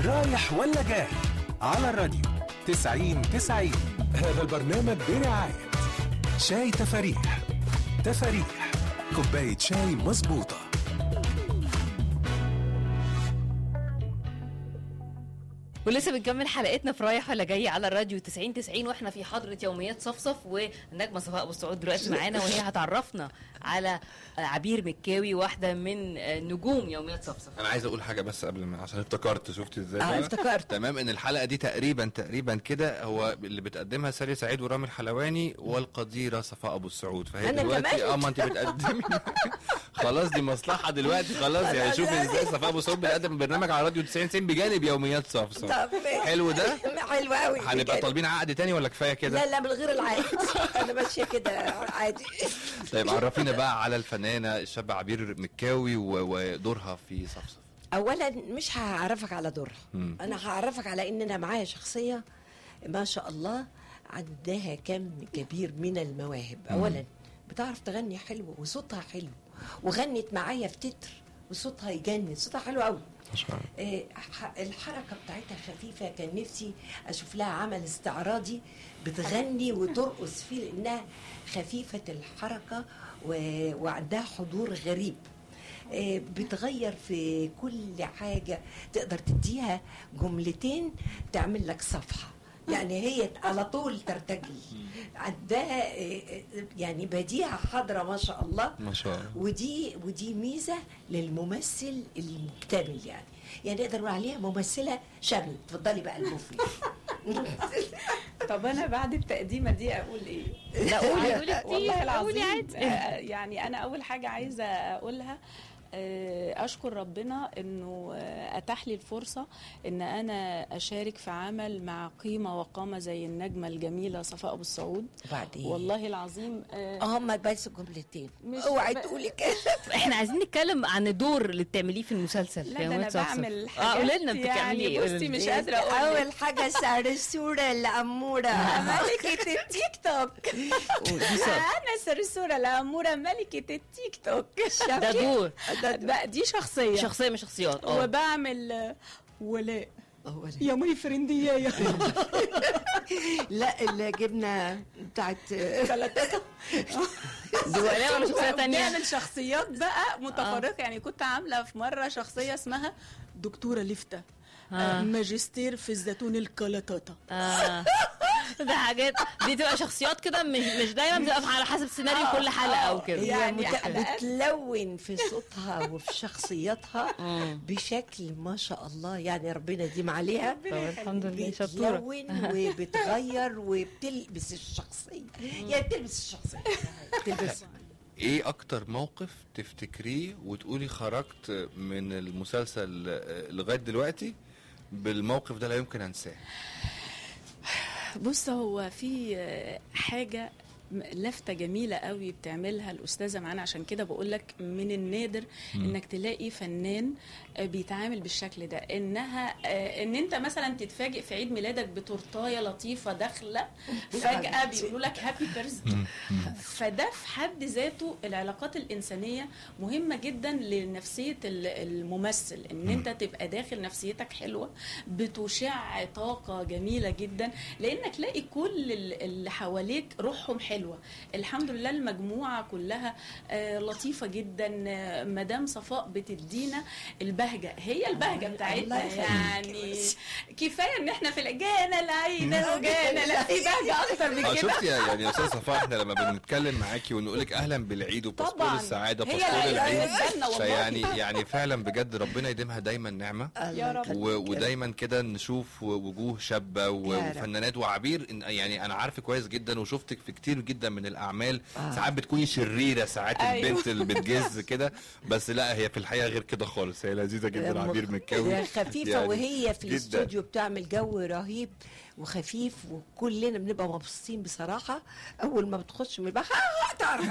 رايح ولا جاي على الراديو 90 90 هذا البرنامج برعاية شاي تفاريح تفاريح كوباية شاي مظبوطة ولسه بنكمل حلقتنا في رايح ولا جاي على الراديو 90 90 واحنا في حضره يوميات صفصف والنجمه صفاء ابو السعود دلوقتي معانا وهي هتعرفنا على عبير مكاوي واحده من نجوم يوميات صفصف انا عايز اقول حاجه بس قبل ما عشان افتكرت شفتي ازاي اه بقى؟ افتكرت تمام ان الحلقه دي تقريبا تقريبا كده هو اللي بتقدمها سالي سعيد ورامي الحلواني والقديره صفاء ابو السعود فهي أنا دلوقتي كمان. اه ما انت بتقدمي خلاص دي مصلحه دلوقتي خلاص يعني شوفي ازاي صفاء ابو السعود بتقدم برنامج على راديو 90 90 بجانب يوميات صفصف طب حلو ده حلو قوي هنبقى طالبين عقد تاني ولا كفايه كده لا لا من غير العادي انا ماشيه كده عادي طيب عرفينا بقى على الفنانه الشابه عبير مكاوي و- ودورها في صفصف اولا مش هعرفك على دورها مم. انا هعرفك على ان انا معايا شخصيه ما شاء الله عندها كم كبير من المواهب اولا بتعرف تغني حلو وصوتها حلو وغنت معايا في تتر وصوتها يجنن صوتها حلو قوي ما شاء الله آه، ح- الحركه بتاعتها خفيفه كان نفسي اشوف لها عمل استعراضي بتغني وترقص فيه لانها خفيفه الحركه و- وعندها حضور غريب آه، بتغير في كل حاجه تقدر تديها جملتين تعمل لك صفحه يعني هي على طول ترتجل عندها آه، آه، يعني بديهه حاضره ما شاء الله ما شاء الله ودي ودي ميزه للممثل المكتمل يعني يعني نقدر نقول عليها ممثله شامله اتفضلي بقى المفيد طب انا بعد التقديمه دي اقول ايه لا قولي عايزة- قولي كتير والله قولي العظيم عادي آه، يعني انا اول حاجه عايزه اقولها آه، اشكر ربنا انه آه، اتاح لي الفرصه ان انا اشارك في عمل مع قيمه وقامه زي النجمه الجميله صفاء ابو السعود وبعدين والله العظيم آه، هم بس جملتين مش اوعي ب- تقولي كده احنا عايزين نتكلم عن الدور اللي بتعمليه في المسلسل في لا ده انا يوميات صفصف. بعمل اه حاجات قولي لنا بتعملي يعني ايه قولي بصي لنا. مش قادره اقول لك. اول حاجه سرسوره الاموره ملكه التيك توك دي صح. انا سرسوره الاموره ملكه التيك توك ده دور بقى دي شخصيه شخصيه من شخصيات اه وبعمل آه، ولاء هو ده. يا ماي فريندية لا اللي جبنا بتاعت دي ولا ولا شخصيه تانية بنعمل شخصيات بقى متفرقة يعني كنت عاملة في مرة شخصية اسمها دكتورة لفتة آه. ماجستير في الزيتون الكلاتاتا اه ده حاجات دي تبقى شخصيات كده مش مش دايما بتبقى على حسب سيناريو آه، كل حلقه او كده هي يعني مت- حلقات. بتلون في صوتها وفي شخصيتها بشكل ما شاء الله يعني ربنا يديم عليها طب الحمد لله شطوره بتلون وبتغير وبتلبس الشخصية يعني بتلبس الشخصية بتلبس ايه اكتر موقف تفتكريه وتقولي خرجت من المسلسل آه، لغايه دلوقتي بالموقف ده لا يمكن انساه بص هو في آه، حاجة م- لفتة جميلة قوي بتعملها الأستاذة معانا عشان كده بقول لك من النادر إنك تلاقي فنان آه، بيتعامل بالشكل ده إنها آه، إن أنت مثلا تتفاجئ في عيد ميلادك بتورتاية لطيفة داخلة فجأة بيقولوا لك هابي بيرثدي فده في حد ذاته العلاقات الإنسانية مهمة جدا لنفسية ال- الممثل إن أنت تبقى داخل نفسيتك حلوة بتشع طاقة جميلة جدا لأنك تلاقي كل ال- اللي حواليك روحهم حلوة الحمد لله المجموعة كلها آه، لطيفة جدا آه، مدام صفاء بتدينا البهجة هي البهجة بتاعتنا الله يخليك. يعني كفاية ان احنا في الجانا العينا وجانا لا في بهجة اكتر من اه كده شفتي يا- يعني يا استاذ صفاء احنا لما بنتكلم معاكي ونقول لك اهلا بالعيد وباسبور طبعاً. السعاده هي وباسبور العيد العيد بالنسبة والله. فيعني يعني فعلا بجد ربنا يديمها دايما نعمه يا رب. و- ودايما كده نشوف وجوه شابه و- يا رب. وفنانات وعبير إن- يعني انا عارفه كويس جدا وشفتك في كتير جدا من الاعمال آه. ساعات بتكوني شريره ساعات أيوة. البنت اللي بتجز كده بس لا هي في الحقيقه غير كده خالص هي لذيذه جدا عبير مكاوي هي خفيفة يعني وهي في جداً. الاستوديو بتعمل جو رهيب وخفيف وكلنا بنبقى مبسوطين بصراحة أول ما بتخش من البحر تعرف